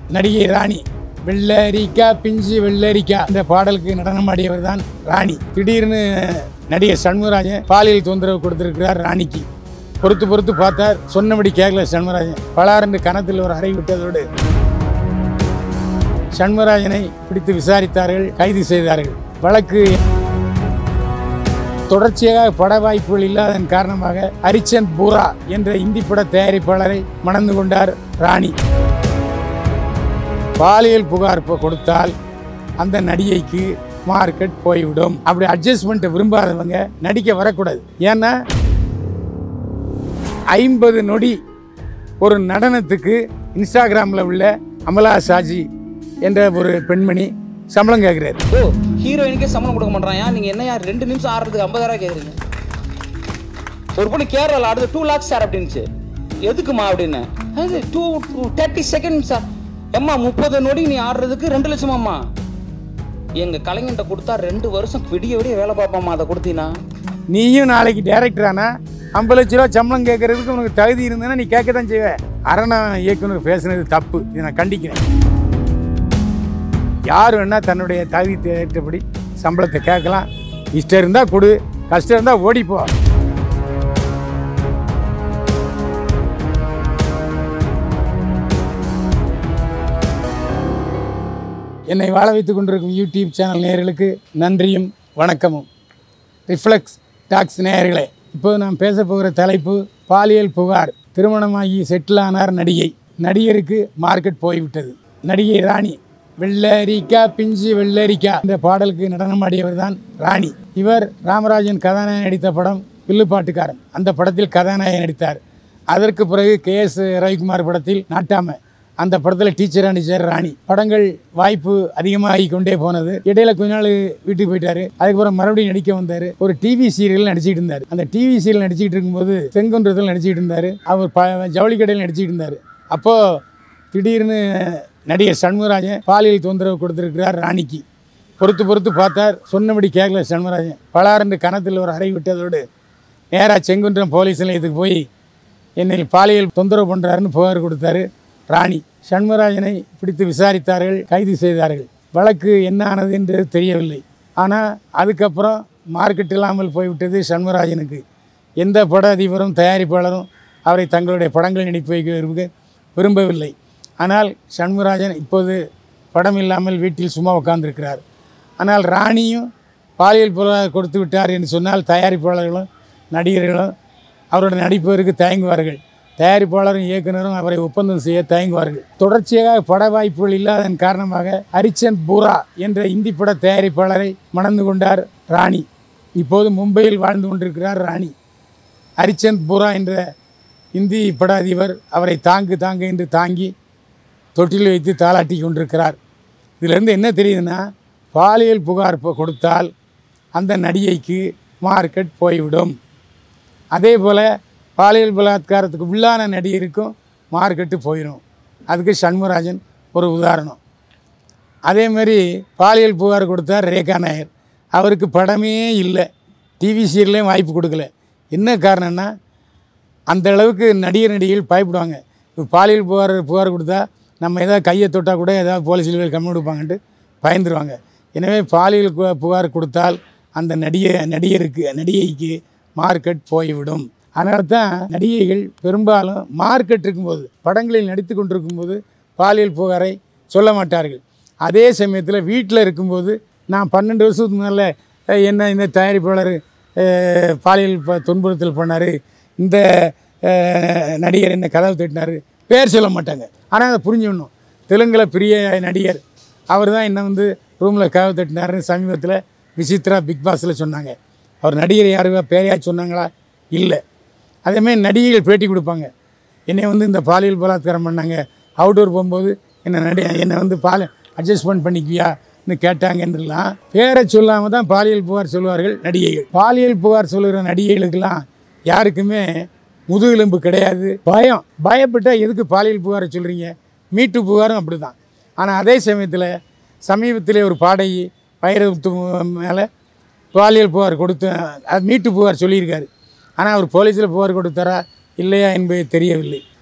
நடிகை ராணி வெள்ளரிக்கா பிஞ்சு வெள்ளரிக்கா இந்த பாடலுக்கு நடனமாடியவர் தான் ராணி திடீர்னு நடிகர் சண்முகராஜன் பாலியல் தொந்தரவு கொடுத்திருக்கிறார் ராணிக்கு பொறுத்து பொறுத்து பார்த்தார் சொன்னபடி கேட்கல சண்முகராஜன் பலாரண்டு கணத்தில் ஒரு அறை விட்டதோடு சண்முகராஜனை பிடித்து விசாரித்தார்கள் கைது செய்தார்கள் வழக்கு தொடர்ச்சியாக பட வாய்ப்புகள் இல்லாததன் காரணமாக ஹரிச்சந்த் பூரா என்ற இந்தி பட தயாரிப்பாளரை மணந்து கொண்டார் ராணி பாலியல் புகார் இப்போ கொடுத்தால் அந்த நடிகைக்கு மார்க்கெட் போய்விடும் அப்படி அட்ஜஸ்ட்மெண்ட்டை விரும்பாதவங்க நடிக்க வரக்கூடாது ஏன்னா ஐம்பது நொடி ஒரு நடனத்துக்கு இன்ஸ்டாகிராமில் உள்ள அமலா சாஜி என்ற ஒரு பெண்மணி சம்பளம் கேட்குறாரு ஓ ஹீரோயினுக்கே சம்பளம் கொடுக்க மாட்டான் நீங்க என்ன யார் ரெண்டு நிமிஷம் ஆடுறதுக்கு ஐம்பதாயிரம் கேக்குறீங்க ஒரு பொண்ணு கேரளால ஆடுது டூ லேக்ஸ் சார் அப்படின்னுச்சு எதுக்குமா அப்படின்னு அது டூ தேர்ட்டி செகண்ட் சார் எம்மா முப்பது நொடி நீ ஆடுறதுக்கு ரெண்டு லட்சமாம்மா எங்க கலைஞன்ட்ட கொடுத்தா ரெண்டு வருஷம் விடிய விடிய வேலை பார்ப்பாம்மா அதை கொடுத்தீங்கன்னா நீயும் நாளைக்கு டைரக்டர் ஆனா ஐம்பது லட்ச ரூபா சம்பளம் கேட்கறதுக்கு உனக்கு தகுதி இருந்ததுன்னா நீ கேட்க தான் செய்வ அரணா இயக்குனர் பேசுனது தப்பு இதை நான் கண்டிக்கிறேன் யார் வேணா தன்னுடைய தகுதி ஏற்றபடி சம்பளத்தை கேட்கலாம் இஷ்டம் இருந்தால் கொடு கஷ்டம் இருந்தால் ஓடிப்போ என்னை வாழ வைத்துக் கொண்டிருக்கும் யூடியூப் சேனல் நேயர்களுக்கு நன்றியும் வணக்கமும் ரிஃப்ளெக்ஸ் டாக்ஸ் நேயர்களே இப்போது நாம் பேச போகிற தலைப்பு பாலியல் புகார் திருமணமாகி செட்டில் ஆனார் நடிகை நடிகருக்கு மார்க்கெட் போய்விட்டது நடிகை ராணி வெள்ளரிக்கா பிஞ்சு வெள்ளரிக்கா இந்த பாடலுக்கு நடனமாடியவர் தான் ராணி இவர் ராமராஜன் கதாநாயகன் நடித்த படம் வில்லுப்பாட்டுக்காரன் அந்த படத்தில் கதாநாயகன் நடித்தார் அதற்கு பிறகு கே எஸ் ரவிக்குமார் படத்தில் நாட்டாமை அந்த படத்தில் டீச்சராக நடிச்சார் ராணி படங்கள் வாய்ப்பு அதிகமாகி கொண்டே போனது இடையில கொஞ்ச நாள் வீட்டுக்கு போயிட்டாரு அதுக்கப்புறம் மறுபடியும் நடிக்க வந்தார் ஒரு டிவி சீரியல் நடிச்சிட்டு இருந்தார் அந்த டிவி சீரியல் நடிச்சிட்டு இருக்கும்போது செங்குன்றத்தில் நடிச்சிட்டு இருந்தார் அவர் ப ஜவுளி கடையில் நடிச்சிட்டு இருந்தார் அப்போது திடீர்னு நடிகர் சண்முகராஜன் பாலியல் தொந்தரவு கொடுத்திருக்கிறார் ராணிக்கு பொறுத்து பொறுத்து பார்த்தார் சொன்னபடி கேட்கல சண்முகராஜன் பலாரண்டு கணத்தில் ஒரு அறை விட்டதோடு நேராக செங்குன்றம் போலீஸ் நிலையத்துக்கு போய் என்னை பாலியல் தொந்தரவு பண்ணுறாருன்னு புகார் கொடுத்தாரு ராணி சண்முகராஜனை பிடித்து விசாரித்தார்கள் கைது செய்தார்கள் வழக்கு என்ன ஆனது என்று தெரியவில்லை ஆனால் அதுக்கப்புறம் மார்க்கெட் இல்லாமல் போய்விட்டது சண்முகராஜனுக்கு எந்த பட அதிபரும் தயாரிப்பாளரும் அவரை தங்களுடைய படங்களில் நடிப்பு வைக்க விரும்ப- விரும்பவில்லை ஆனால் சண்முகராஜன் இப்போது படம் இல்லாமல் வீட்டில் சும்மா உட்கார்ந்திருக்கிறார் ஆனால் ராணியும் பாலியல் புகார் கொடுத்து விட்டார் என்று சொன்னால் தயாரிப்பாளர்களும் நடிகர்களும் அவருடைய நடிப்பதற்கு தயங்குவார்கள் தயாரிப்பாளரும் இயக்குனரும் அவரை ஒப்பந்தம் செய்ய தயங்குவார்கள் தொடர்ச்சியாக பட வாய்ப்புகள் இல்லாததன் காரணமாக ஹரிச்சந்த் பூரா என்ற இந்தி பட தயாரிப்பாளரை மணந்து கொண்டார் ராணி இப்போது மும்பையில் வாழ்ந்து கொண்டிருக்கிறார் ராணி ஹரிச்சந்த் பூரா என்ற இந்தி பட அதிபர் அவரை தாங்கு தாங்கு என்று தாங்கி தொட்டில் வைத்து தாளாட்டி கொண்டிருக்கிறார் இதிலிருந்து என்ன தெரியுதுன்னா பாலியல் புகார் இப்போ கொடுத்தால் அந்த நடிகைக்கு மார்க்கெட் போய்விடும் அதே போல் பாலியல் பலாத்காரத்துக்கு உள்ளான நடிகருக்கும் மார்க்கெட்டு போயிடும் அதுக்கு சண்முகராஜன் ஒரு உதாரணம் அதே மாதிரி பாலியல் புகார் கொடுத்தார் ரேகா நாயர் அவருக்கு படமே இல்லை டிவி சீரியல்லையும் வாய்ப்பு கொடுக்கல என்ன காரணம்னா அந்த அளவுக்கு நடிகர் நடிகைகள் பயப்படுவாங்க இப்போ பாலியல் புகார் புகார் கொடுத்தா நம்ம ஏதாவது கையை தொட்டால் கூட ஏதாவது போலீஸில் போய் கம்மி கொடுப்பாங்கன்ட்டு பயந்துருவாங்க எனவே பாலியல் கு- புகார் கொடுத்தால் அந்த நடிகை நடிகருக்கு நடிகைக்கு மார்க்கெட் போய்விடும் அதனால தான் நடிகைகள் பெரும்பாலும் மார்க்கெட் இருக்கும்போது படங்களில் நடித்து கொண்டிருக்கும்போது பாலியல் புகாரை சொல்ல மாட்டார்கள் அதே சமயத்தில் வீட்டில் இருக்கும்போது நான் பன்னெண்டு வருஷத்துக்கு முன்னால் என்ன இந்த தயாரிப்பாளர் அஹ், பாலியல் ப- துன்புறுத்தல் பண்ணார் இந்த அஹ், நடிகர் என்ன கதவு தட்டினார் பேர் சொல்ல மாட்டாங்க ஆனால் அதை புரிஞ்சுக்கணும் தெலுங்கில் பெரிய நடிகர் அவர் தான் என்ன வந்து ரூமில் கதவு தட்டினாருன்னு சமீபத்தில் விசித்ரா பிக் பாஸில் சொன்னாங்க அவர் நடிகர் யாருக்கா பேரையாச்சும் சொன்னாங்களா இல்லை அதேமாதிரி நடிகைகள் பேட்டி கொடுப்பாங்க என்னை வந்து இந்த பாலியல் பலாத்காரம் பண்ணாங்க அவுட்டோர் போகும்போது என்னை நடி என்னை வந்து பால் அட்ஜஸ்ட்மெண்ட் பண்ணிக்குவியான்னு கேட்டாங்கன்றலாம் பேரை சொல்லாமல் தான் பாலியல் புகார் சொல்லுவார்கள் நடிகைகள் பாலியல் புகார் சொல்லுகிற நடிகைகளுக்கெல்லாம் யாருக்குமே முதுகெலும்பு கிடையாது பயம் பயப்பட்டால் எதுக்கு பாலியல் புகாரை சொல்கிறீங்க மீட்டு புகாரும் அப்படி தான் ஆனால் அதே சமயத்தில் சமீபத்திலே ஒரு பாடகி வைரத்து மேலே பாலியல் புகார் கொடுத்து அது மீட்டு புகார் சொல்லியிருக்காரு ஆனால் அவர் போலீஸில் புகார் கொடுத்தாரா இல்லையா என்பது தெரியவில்லை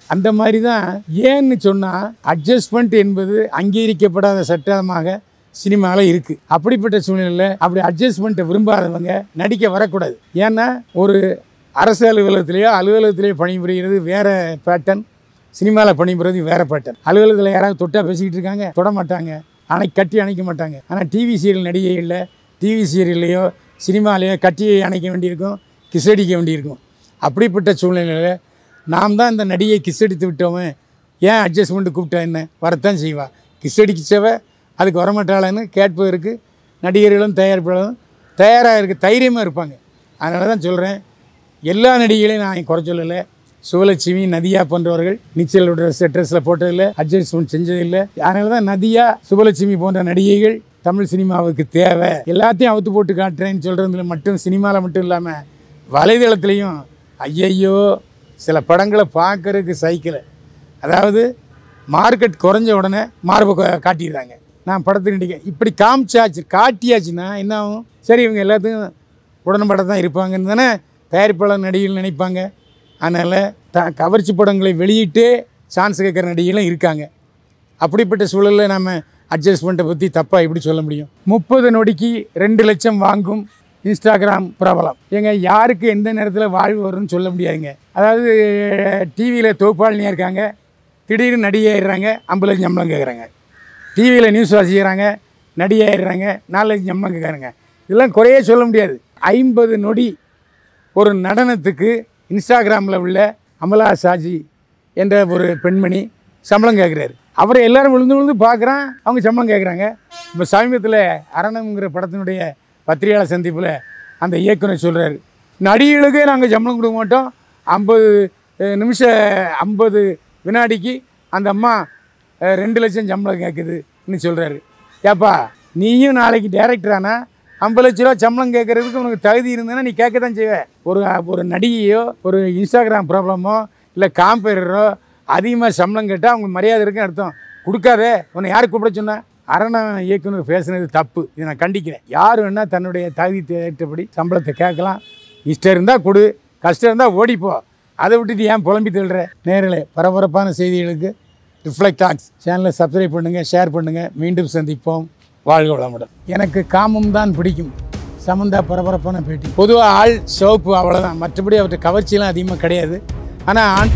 அந்த மாதிரி தான் ஏன்னு சொன்னால் அட்ஜஸ்ட்மெண்ட் என்பது அங்கீகரிக்கப்படாத சட்டமாக சினிமாவில் இருக்குது அப்படிப்பட்ட சூழ்நிலையில் அப்படி அட்ஜஸ்ட்மெண்ட்டை விரும்பாதவங்க நடிக்க வரக்கூடாது ஏன்னா ஒரு அரசு அலுவலகத்திலேயோ அலுவலகத்திலேயோ பணிபுரிகிறது வேற பேட்டர்ன் சினிமாவில் பணிபுரிறது வேற பேட்டர்ன் அலுவலகத்தில் யாராவது தொட்டா பேசிக்கிட்டு இருக்காங்க தொட மாட்டாங்க அணை கட்டி அணைக்க மாட்டாங்க ஆனால் டிவி சீரியல் நடிகைகளில் டிவி சீரியல்லையோ சினிமாலேயோ கட்டி அணைக்க வேண்டியிருக்கும் கிசடிக்க வேண்டியிருக்கும் அப்படிப்பட்ட சூழ்நிலையில் நாம் தான் இந்த நடிகை கிசடித்து விட்டோமே ஏன் அட்ஜஸ்ட்மெண்ட்டு கூப்பிட்டா என்ன வரத்தான் செய்வா கிசடிச்சவ அதுக்கு வரமாட்டாளன்னு கேட்பதற்கு நடிகர்களும் தயாரிப்பாளரும் தயாராக இருக்க தைரியமாக இருப்பாங்க அதனால தான் சொல்கிறேன் எல்லா நடிகைகளையும் நான் குறை சொல்லலை சுவலட்சுமி நதியா போன்றவர்கள் நீச்சல் ட்ரெஸ் ட்ரெஸ்ஸில் போட்டதில்லை அட்ஜஸ்ட்மெண்ட் செஞ்சதில்லை அதனால தான் நதியா சுவலட்சுமி போன்ற நடிகைகள் தமிழ் சினிமாவுக்கு தேவை எல்லாத்தையும் அவுத்து போட்டு காட்டுறேன்னு சொல்கிறதுல மட்டும் சினிமாவில் மட்டும் இல்லாமல் வலைதளத்துலேயும் ஐயையோ சில படங்களை பார்க்கறதுக்கு சைக்கிள் அதாவது மார்க்கெட் குறைஞ்ச உடனே மார்பை கா- காட்டிடுறாங்க நான் படத்துக்கு நடிக்க இப்படி காமிச்சாச்சு காட்டியாச்சுன்னா என்ன ஆகும் சரி இவங்க எல்லாத்துக்கும் உடன்பட தான் இருப்பாங்கன்னு தானே தயாரிப்பாளர் நடிகைகள் நினைப்பாங்க அதனால் த கவர்ச்சி படங்களை வெளியிட்டே சான்ஸ் கேட்குற நடிகைகளும் இருக்காங்க அப்படிப்பட்ட சூழலில் நம்ம அட்ஜஸ்ட்மெண்ட்டை பற்றி தப்பாக எப்படி சொல்ல முடியும் முப்பது நொடிக்கு ரெண்டு லட்சம் வாங்கும் இன்ஸ்டாகிராம் பிரபலம் ஏங்க யாருக்கு எந்த நேரத்தில் வாழ்வு வரும்னு சொல்ல முடியாதுங்க அதாவது டிவியில் தொகுப்பாளினியாக இருக்காங்க திடீர்னு நடிகையாயிடுறாங்க ஐம்பது லட்சம் சம்பளம் கேட்குறாங்க டிவியில் நியூஸ் வாசிக்கிறாங்க நடிகையாயிடுறாங்க நாலு லட்சம் சம்பளம் கேட்குறாங்க இதெல்லாம் குறையே சொல்ல முடியாது ஐம்பது நொடி ஒரு நடனத்துக்கு இன்ஸ்டாகிராமில் உள்ள அமலா சாஜி என்ற ஒரு பெண்மணி சம்பளம் கேட்குறாரு அவரை எல்லாரும் விழுந்து விழுந்து பார்க்குறான் அவங்க சம்பளம் கேட்குறாங்க இப்போ சமீபத்தில் அரணம்ங்கிற படத்தினுடைய பத்திரிகையாளர் சந்திப்பில் அந்த இயக்குனர் சொல்கிறாரு நடிகைகளுக்கே நாங்கள் சம்பளம் கொடுக்க மாட்டோம் ஐம்பது நிமிஷம் ஐம்பது வினாடிக்கு அந்த அம்மா அஹ், ரெண்டு லட்சம் சம்பளம் கேட்குதுன்னு சொல்கிறாரு ஏப்பா நீயும் நாளைக்கு டேரக்டர் ஆனா ஐம்பது லட்ச ரூபா சம்பளம் கேட்கறதுக்கு உனக்கு தகுதி இருந்ததுன்னா நீ கேட்க தான் செய்வ ஒரு ஒரு நடிகையோ ஒரு இன்ஸ்டாகிராம் ப்ராப்ளமோ இல்லை காம்பேரரோ அதிகமாக சம்பளம் கேட்டால் அவங்க மரியாதை இருக்குன்னு அர்த்தம் கொடுக்காதே உன்னை யார் கூப்பிட சொன்னா அரண இயக்குனர் பேசுனது தப்பு இதை நான் கண்டிக்கிறேன் யார் வேணால் தன்னுடைய தகுதி ஏற்றபடி சம்பளத்தை கேட்கலாம் இஷ்டம் இருந்தால் கொடு கஷ்டம் இருந்தால் ஓடிப்போ அதை விட்டுட்டு ஏன் புலம்பி தள்ளுற நேரில் பரபரப்பான செய்திகளுக்கு ரிஃப்ளெக்ட் டாக்ஸ் சேனலை சப்ஸ்கிரைப் பண்ணுங்கள் ஷேர் பண்ணுங்கள் மீண்டும் சந்திப்போம் வாழ்க வளமுடன் எனக்கு காமம் தான் பிடிக்கும் சமந்தா பரபரப்பான பேட்டி பொதுவாக ஆள் சிவப்பு அவ்வளோதான் மற்றபடி அவர்கிட்ட கவர்ச்சியெல்லாம் அதிகமாக கிடையாது ஆனால் ஆண்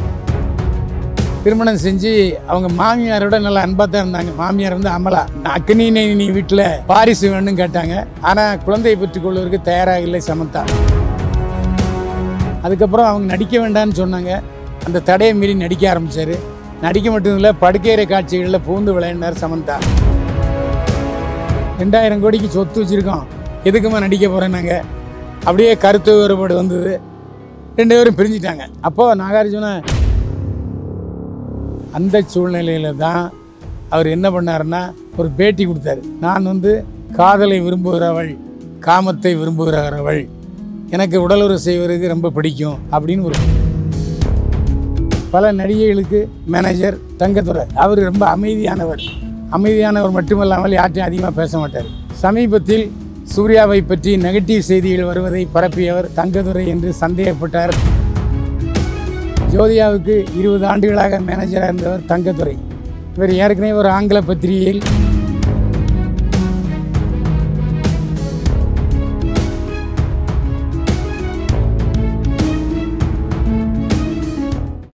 திருமணம் செஞ்சு அவங்க மாமியாரோட நல்லா அன்பாக தான் இருந்தாங்க மாமியார் வந்து அமலா அக்னி நீ வீட்டில் பாரிசு வேணும்னு கேட்டாங்க ஆனால் குழந்தையை பெற்றுக்கொள்வதற்கு தயாராக இல்லை சமந்தா அதுக்கப்புறம் அவங்க நடிக்க வேண்டாம்னு சொன்னாங்க அந்த தடையை மீறி நடிக்க ஆரம்பிச்சாரு நடிக்க மட்டும் இல்லை படுக்கையறை காட்சிகளில் பூந்து விளையாடினார் சமந்தா ரெண்டாயிரம் கோடிக்கு சொத்து வச்சுருக்கோம் எதுக்குமா நடிக்க போகிறேன் நாங்கள் அப்படியே கருத்து வேறுபாடு வந்தது ரெண்டு பேரும் பிரிஞ்சிட்டாங்க அப்போது நாகார்ஜுன அந்த சூழ்நிலையில் தான் அவர் என்ன பண்ணாருன்னா ஒரு பேட்டி கொடுத்தாரு நான் வந்து காதலை விரும்புகிறவள் காமத்தை விரும்புகிறவள் எனக்கு உடலுறவு செய்வதற்கு ரொம்ப பிடிக்கும் அப்படின்னு ஒரு பல நடிகைகளுக்கு மேனேஜர் தங்கத்துறை அவர் ரொம்ப அமைதியானவர் அமைதியானவர் மட்டுமல்லாமல் யார்ட்டையும் அதிகமாக பேச மாட்டார் சமீபத்தில் சூர்யாவை பற்றி நெகட்டிவ் செய்திகள் வருவதை பரப்பியவர் தங்கதுரை என்று சந்தேகப்பட்டார் ஜோதியாவுக்கு இருபது ஆண்டுகளாக மேனேஜராக இருந்தவர் தங்கத்துறை இவர் ஏற்கனவே ஒரு ஆங்கில பத்திரிகையில்